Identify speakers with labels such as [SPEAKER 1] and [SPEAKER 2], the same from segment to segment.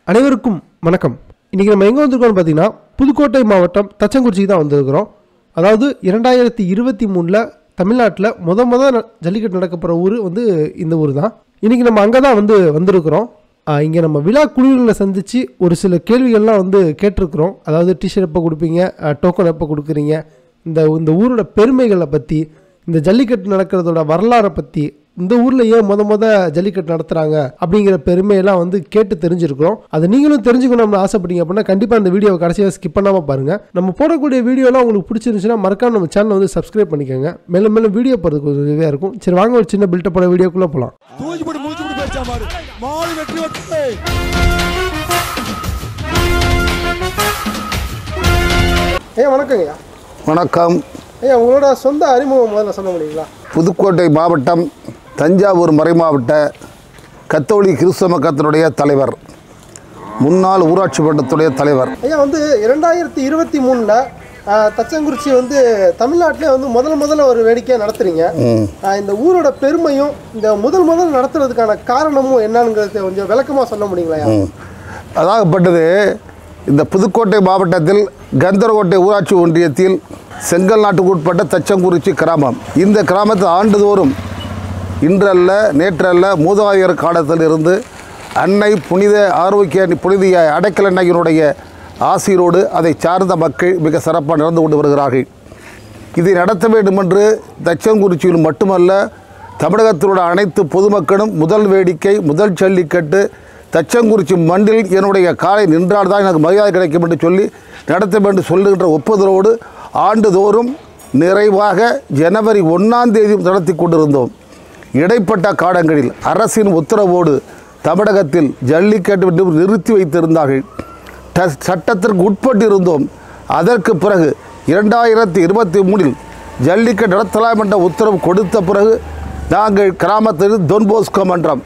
[SPEAKER 1] அனைவருக்கும் வணக்கம் இன்றைக்கி நம்ம எங்கே வந்திருக்கோம்னு பார்த்தீங்கன்னா புதுக்கோட்டை மாவட்டம் தச்சங்குறிச்சிக்கு தான் வந்திருக்கிறோம் அதாவது இரண்டாயிரத்தி இருபத்தி மூணில் தமிழ்நாட்டில் முத முத ந- ஜல்லிக்கட்டு நடக்க போகிற ஊர் வந்து இந்த ஊர் தான் இன்றைக்கி நம்ம அங்கே தான் வந்து வந்திருக்கிறோம் இங்கே நம்ம விழா குழுவிகளை சந்தித்து ஒரு சில கேள்விகள்லாம் வந்து கேட்டிருக்கிறோம் அதாவது டிஷர்ட் எப்போ கொடுப்பீங்க டோக்கன் எப்போ கொடுக்குறீங்க இந்த இந்த ஊரோட பெருமைகளை பற்றி இந்த ஜல்லிக்கட்டு நடக்கிறதோட வரலாறை பற்றி இந்த ஊரில் ஏன் முத முத ஜல்லிக்கட்டு நடத்துகிறாங்க அப்படிங்கிற பெருமையெல்லாம் வந்து கேட்டு தெரிஞ்சிருக்கிறோம் அதை நீங்களும் தெரிஞ்சுக்கணும்னு ஆசைப்பட்டீங்க அப்படின்னா கண்டிப்பாக இந்த வீடியோவை கடைசியாக ஸ்கிப் பண்ணாமல் பாருங்கள் நம்ம போடக்கூடிய வீடியோலாம் உங்களுக்கு பிடிச்சிருந்துச்சுன்னா மறக்காம நம்ம சேனலை வந்து சப்ஸ்கிரைப் பண்ணிக்கோங்க மேலும் மேலும் வீடியோ போகிறதுக்கு உதவியாக இருக்கும் சரி வாங்க ஒரு சின்ன பில்டப்போட வீடியோக்குள்ளே போகலாம்
[SPEAKER 2] தூக்கி போட்டு மூச்சு போட்டு பேச்சா மாறு மாடு வெற்றி வெற்றி
[SPEAKER 1] ஐயா வணக்கங்கய்யா
[SPEAKER 3] வணக்கம்
[SPEAKER 1] ஐயா உங்களோட சொந்த அறிமுகம் முதல்ல சொல்ல முடியுங்களா
[SPEAKER 3] புதுக்கோட்டை மாவட்டம் தஞ்சாவூர் மறைமாவட்ட கத்தோலி கிறிஸ்தவ மக்கத்தினுடைய தலைவர் முன்னாள் ஊராட்சி மன்றத்துடைய தலைவர்
[SPEAKER 1] ஐயா வந்து இரண்டாயிரத்தி இருபத்தி மூணில் தச்சங்குறிச்சி வந்து தமிழ்நாட்டிலே வந்து முதல் முதல்ல ஒரு வேடிக்கையாக நடத்துறீங்க ஆஹ் இந்த ஊரோட பெருமையும் இந்த முதல் முதல் நடத்துறதுக்கான காரணமும் என்னங்கிறத கொஞ்சம் விளக்கமாக சொல்ல முடியுங்களா ஐயா?
[SPEAKER 3] அதாகப்பட்டது இந்த புதுக்கோட்டை மாவட்டத்தில் கந்தரகோட்டை ஊராட்சி ஒன்றியத்தில் செங்கல் நாட்டுக்கு உட்பட்ட தச்சங்குறிச்சி கிராமம் இந்த கிராமத்தில் ஆண்டுதோறும் இன்றல்ல நேற்றல்ல மூதாதையர் காலத்தில் இருந்து அன்னை புனித ஆரோக்கிய புனிதிய அடைக்கல அன்னையினுடைய ஆசிரோடு அதை சார்ந்த மக்கள் மிக சிறப்பாக நடந்து கொண்டு வருகிறார்கள் இதை நடத்த வேண்டும் என்று தச்சங்குறிச்சியில் மட்டுமல்ல தமிழகத்திலுள்ள அனைத்து பொதுமக்களும் முதல் வேடிக்கை முதல் ஜல்லிக்கட்டு தச்சங்குறிச்சி மண்ணில் என்னுடைய காலை நின்றால்தான் எனக்கு மரியாதை கிடைக்கும் என்று சொல்லி நடத்த வேண்டும் சொல்லுகின்ற ஒப்புதலோடு ஆண்டுதோறும் நிறைவாக ஜனவரி ஒன்றாம் தேதி நடத்தி கொண்டிருந்தோம் இடைப்பட்ட காலங்களில் அரசின் உத்தரவோடு தமிழகத்தில் ஜல்லிக்கட்டு என்று நிறுத்தி வைத்திருந்தார்கள் ட- சட்டத்திற்கு உட்பட்டு இருந்தோம் அதற்கு பிறகு இரண்டாயிரத்தி இருபத்தி மூணில் ஜல்லிக்கட்டு நடத்தலாம் என்ற உத்தரவு கொடுத்த பிறகு நாங்கள் கிராமத்தில் தொன்போஸ்கோ மன்றம்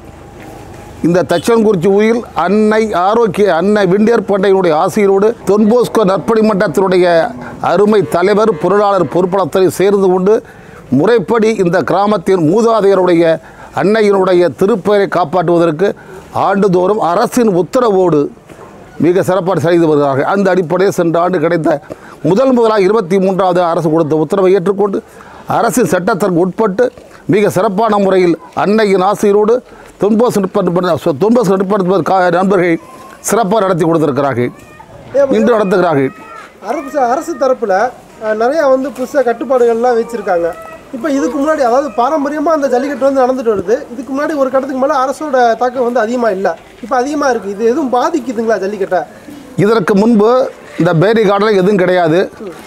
[SPEAKER 3] இந்த தச்சன்குறிச்சி ஊரில் அன்னை ஆரோக்கிய அன்னை விண்டியர் பண்டையினுடைய ஆசிரியரோடு தொன்போஸ்கோ நற்பணி மன்றத்தினுடைய அருமை தலைவர் பொருளாளர் பொறுப்பாளத்தை சேர்ந்து கொண்டு முறைப்படி இந்த கிராமத்தின் மூதாதையருடைய அன்னையினுடைய திருப்பெயரை காப்பாற்றுவதற்கு ஆண்டுதோறும் அரசின் உத்தரவோடு மிக சிறப்பாக செய்து வருகிறார்கள் அந்த அடிப்படையில் சென்ற ஆண்டு கிடைத்த முதல் முதலாக இருபத்தி மூன்றாவது அரசு கொடுத்த உத்தரவை ஏற்றுக்கொண்டு அரசின் சட்டத்திற்கு உட்பட்டு மிக சிறப்பான முறையில் அன்னையின் ஆசிரியரோடு துன்போஸ் நிற்ப துன்போஸ் நிற்ப நண்பர்கள் சிறப்பாக நடத்தி கொடுத்திருக்கிறார்கள் இன்று நடத்துகிறார்கள்
[SPEAKER 1] அரசு அரசு தரப்பில் நிறையா வந்து புதுசாக கட்டுப்பாடுகள்லாம் வச்சுருக்காங்க இப்போ இதுக்கு முன்னாடி அதாவது பாரம்பரியமாக அந்த ஜல்லிக்கட்டு வந்து நடந்துட்டு வருது இதுக்கு முன்னாடி ஒரு கட்டத்துக்கு மேலே அரசோட தாக்கம் வந்து அதிகமாக இல்லை இப்போ அதிகமாக இருக்குது இது எதுவும் பாதிக்குதுங்களா ஜல்லிக்கட்டை
[SPEAKER 3] இதற்கு முன்பு இந்த பேரி கார்டெலாம் எதுவும் கிடையாது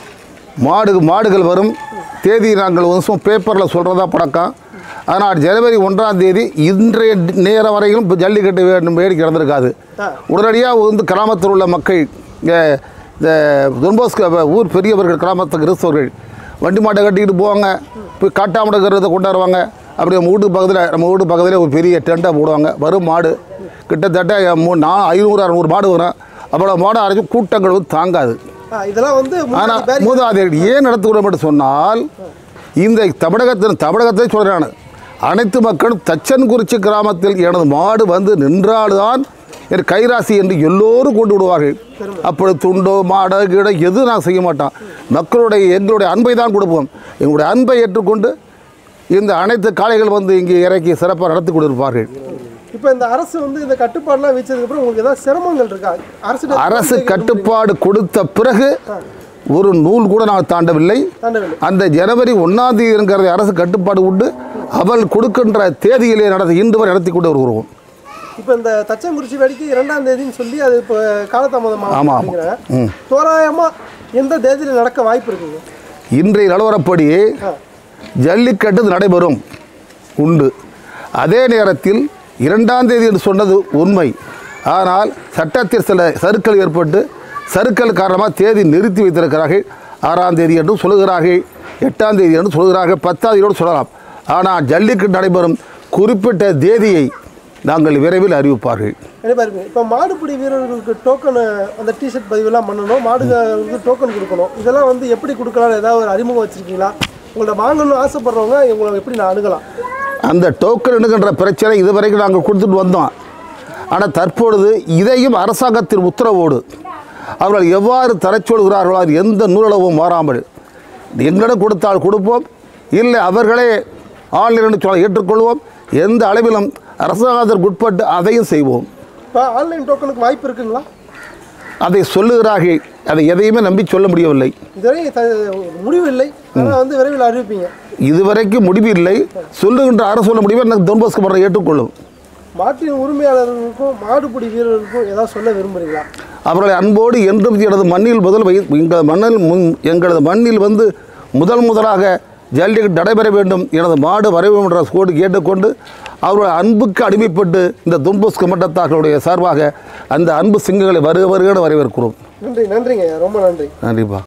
[SPEAKER 3] மாடு மாடுகள் வரும் தேதி நாங்கள் வருஷம் பேப்பரில் சொல்கிறதா பழக்கம் ஆனால் ஜனவரி ஒன்றாம் தேதி இன்றைய நேரம் வரையிலும் இப்போ ஜல்லிக்கட்டு வேண்டும் வேடிக்கை நடந்திருக்காது
[SPEAKER 1] ஆ.
[SPEAKER 3] உடனடியாக வந்து கிராமத்தில் உள்ள மக்கள் இங்கே இந்த துன்போஸ்க ஊர் பெரியவர்கள் கிராமத்து கிறிஸ்தவர்கள் வண்டி மாட்டை கட்டிக்கிட்டு போவாங்க போய் காட்டாமட கருத்தை கொண்டாடுவாங்க அப்படி நம்ம வீட்டுக்கு பக்கத்தில் நம்ம வீட்டு பக்கத்தில் ஒரு பெரிய டெண்டை போடுவாங்க வரும் மாடு கிட்டத்தட்ட மூணு நான் ஐநூறு அறநூறு மாடு வரும் அவ்வளோ மாடு அரைச்சி கூட்டங்கள் வந்து தாங்காது
[SPEAKER 1] ஆ, இதெல்லாம் வந்து முன்னாடி
[SPEAKER 3] ஆனால்
[SPEAKER 1] barricade-
[SPEAKER 3] மூதாதையர்கள் ஏன் நடத்துகிறோம் என்று சொன்னால் இந்த தமிழகத்தில் தமிழகத்தை சொல்கிறேன் நான் அனைத்து மக்களும் தச்சன்குறிச்சி கிராமத்தில் எனது மாடு வந்து நின்றால்தான் என் கைராசி என்று எல்லோரும் கொண்டு விடுவார்கள் அப்பொழுது துண்டோ மாடோ கீடோ எதுவும் நான் செய்ய மாட்டோம் மக்களுடைய எங்களுடைய அன்பை தான் கொடுப்போம் எங்களுடைய அன்பை ஏற்றுக்கொண்டு இந்த அனைத்து காளைகள் வந்து இங்கே இறக்கி சிறப்பாக நடத்தி கொண்டிருப்பார்கள்
[SPEAKER 1] இப்போ இந்த அரசு வந்து இந்த கட்டுப்பாடுலாம் வச்சதுக்கு அப்புறம் உங்களுக்கு ஏதாவது சிரமங்கள் இருக்கா அரசு
[SPEAKER 3] அரசு கட்டுப்பாடு கொடுத்த பிறகு ஒரு நூல் கூட நான் தாண்டவில்லை
[SPEAKER 1] தாண்டவில்லை
[SPEAKER 3] அந்த ஜனவரி ஒன்றாம் தேதி என்கிறதை அரசு கட்டுப்பாடு உண்டு அவள் கொடுக்கின்ற தேதியிலே நடத்தி இன்று வரை நடத்தி கொண்டு வருகிறோம்
[SPEAKER 1] இப்போ இந்த தச்சங்குறிச்சி வேடிக்கை இரண்டாம் தேதின்னு சொல்லி அது இப்போ காலதாமதம்
[SPEAKER 3] ஆமா, ஆமா.
[SPEAKER 1] அப்படிங்கிறாங்க
[SPEAKER 3] ம்.
[SPEAKER 1] தோராயமா எந்த தேதியில் நடக்க வாய்ப்பு இருக்குங்க
[SPEAKER 3] இன்றைய நிலவரப்படி
[SPEAKER 1] ஆ.
[SPEAKER 3] ஜல்லிக்கட்டு நடைபெறும் உண்டு அதே நேரத்தில் இரண்டாம் தேதி என்று சொன்னது உண்மை ஆனால் சட்டத்தில் சில சறுக்கல் ஏற்பட்டு சறுக்கல் காரணமாக தேதி நிறுத்தி வைத்திருக்கிறார்கள் ஆறாம் தேதி என்று சொல்லுகிறார்கள் எட்டாம் தேதி என்று சொல்லுகிறார்கள் பத்தாம் தேதியோடு சொல்லலாம் ஆனால் ஜல்லிக்கட்டு நடைபெறும் குறிப்பிட்ட தேதியை நாங்கள் விரைவில் அறிவிப்பார்கள்
[SPEAKER 1] என்ன பாருங்க இப்போ மாடுபிடி வீரர்களுக்கு டோக்கன் அந்த டிஷர்ட் பதிவெல்லாம் பண்ணணும் மாடுகளுக்கு டோக்கன் கொடுக்கணும் இதெல்லாம் வந்து எப்படி கொடுக்கலாம் ஏதாவது ஒரு அறிமுகம் வச்சிருக்கீங்களா உங்கள்ட்ட வாங்கணும்னு ஆசைப்படுறவங்க உங்களை எப்படி நான் அணுகலாம்
[SPEAKER 3] அந்த டோக்கன் எடுக்கின்ற பிரச்சனை இதுவரைக்கும் நாங்கள் கொடுத்துட்டு வந்தோம் ஆனால் தற்பொழுது இதையும் அரசாங்கத்தின் உத்தரவோடு அவர்கள் எவ்வாறு தரச் சொல்கிறார்களோ அது எந்த நூலளவும் மாறாமல் எங்களிடம் கொடுத்தால் கொடுப்போம் இல்லை அவர்களே ஆன்லைன் என்று சொல்ல ஏற்றுக்கொள்வோம் எந்த அளவிலும் அரசாங்கத்திற்கு உட்பட்டு அதையும் செய்வோம்
[SPEAKER 1] இப்போ ஆன்லைன் டோக்கனுக்கு வாய்ப்பு இருக்குங்களா
[SPEAKER 3] அதை சொல்லுகிறார்கள் அதை எதையுமே நம்பி சொல்ல முடியவில்லை
[SPEAKER 1] இதுவரை த- முடிவு இல்லை ஆனால் வந்து விரைவில் அறிவிப்பீங்க
[SPEAKER 3] இதுவரைக்கும் முடிவு இல்லை சொல்லுகின்ற அரசு சொல்ல முடியுமே எனக்கு தொன்போஸ்கு மன்றம் ஏற்றுக்கொள்ளும்
[SPEAKER 1] மாட்டின் உரிமையாளர்களுக்கும் மாடுபிடி வீரர்களுக்கும் ஏதாவது சொல்ல விரும்புறீங்களா
[SPEAKER 3] அவர்களை அன்போடு என்றும் எனது மண்ணில் முதல் வை எங்களது மண்ணில் முன் எங்களது மண்ணில் வந்து முதல் முதலாக ஜல்லிக்கட்டு நடைபெற வேண்டும் எனது மாடு வர வேண்டும் என்ற கோடு கேட்டுக்கொண்டு அவர்கள் அன்புக்கு அடிமைப்பட்டு இந்த துன்போஸ்கு மட்டத்தார்களுடைய சார்பாக அந்த அன்பு சிங்கங்களை வருக வருக வரவேற்கிறோம்
[SPEAKER 1] நன்றி நன்றிங்க ரொம்ப நன்றி
[SPEAKER 3] நன்றிப்பா